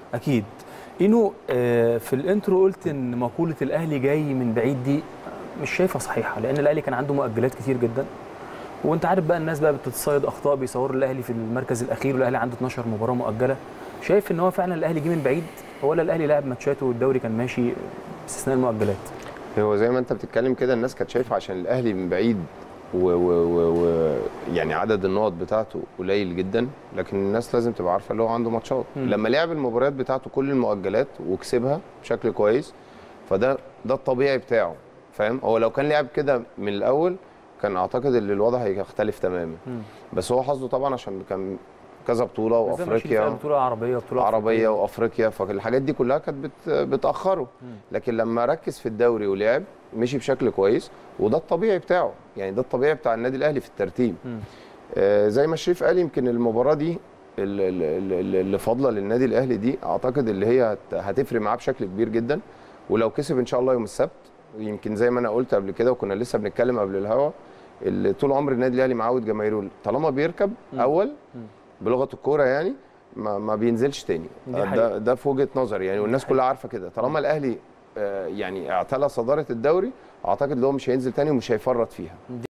اكيد اينو آه، في الانترو قلت ان مقوله الاهلي جاي من بعيد دي مش شايفها صحيحه لان الاهلي كان عنده مؤجلات كتير جدا وانت عارف بقى الناس بقى بتتصيد اخطاء بيصوروا الاهلي في المركز الاخير والاهلي عنده 12 مباراه مؤجله شايف ان هو فعلا الاهلي جه من بعيد ولا الاهلي لعب ماتشاته والدوري كان ماشي باستثناء المؤجلات هو زي ما انت بتتكلم كده الناس كانت شايفه عشان الاهلي من بعيد و, و, و, و يعني عدد النقط بتاعته قليل جدا لكن الناس لازم تبقى عارفه اللي هو عنده ماتشات مم. لما لعب المباريات بتاعته كل المؤجلات وكسبها بشكل كويس فده ده الطبيعي بتاعه فاهم هو لو كان لعب كده من الاول كان اعتقد ان الوضع هيختلف تماما مم. بس هو حظه طبعا عشان كان كذا بطوله بس ده ماشي فيها وافريقيا بطوله عربيه بطوله عربيه أفريقية. وافريقيا فالحاجات دي كلها كانت بت بتاخره مم. لكن لما ركز في الدوري ولعب مشي بشكل كويس وده الطبيعي بتاعه يعني ده الطبيعي بتاع النادي الاهلي في الترتيب مم. آه زي ما الشريف قال يمكن المباراه دي ال- ال- ال- اللي فاضله للنادي الاهلي دي اعتقد اللي هي هت- هتفرق معاه بشكل كبير جدا ولو كسب ان شاء الله يوم السبت يمكن زي ما انا قلت قبل كده وكنا لسه بنتكلم قبل الهوا اللي طول عمر النادي الاهلي معود جماهيره طالما بيركب مم. اول مم. بلغه الكوره يعني ما, ما بينزلش تاني دي حقيقة. ده, ده في وجهه نظري يعني والناس حقيقة. كلها عارفه كده طالما الاهلي آه، يعني اعتلى صداره الدوري اعتقد ان هو مش هينزل تاني ومش هيفرط فيها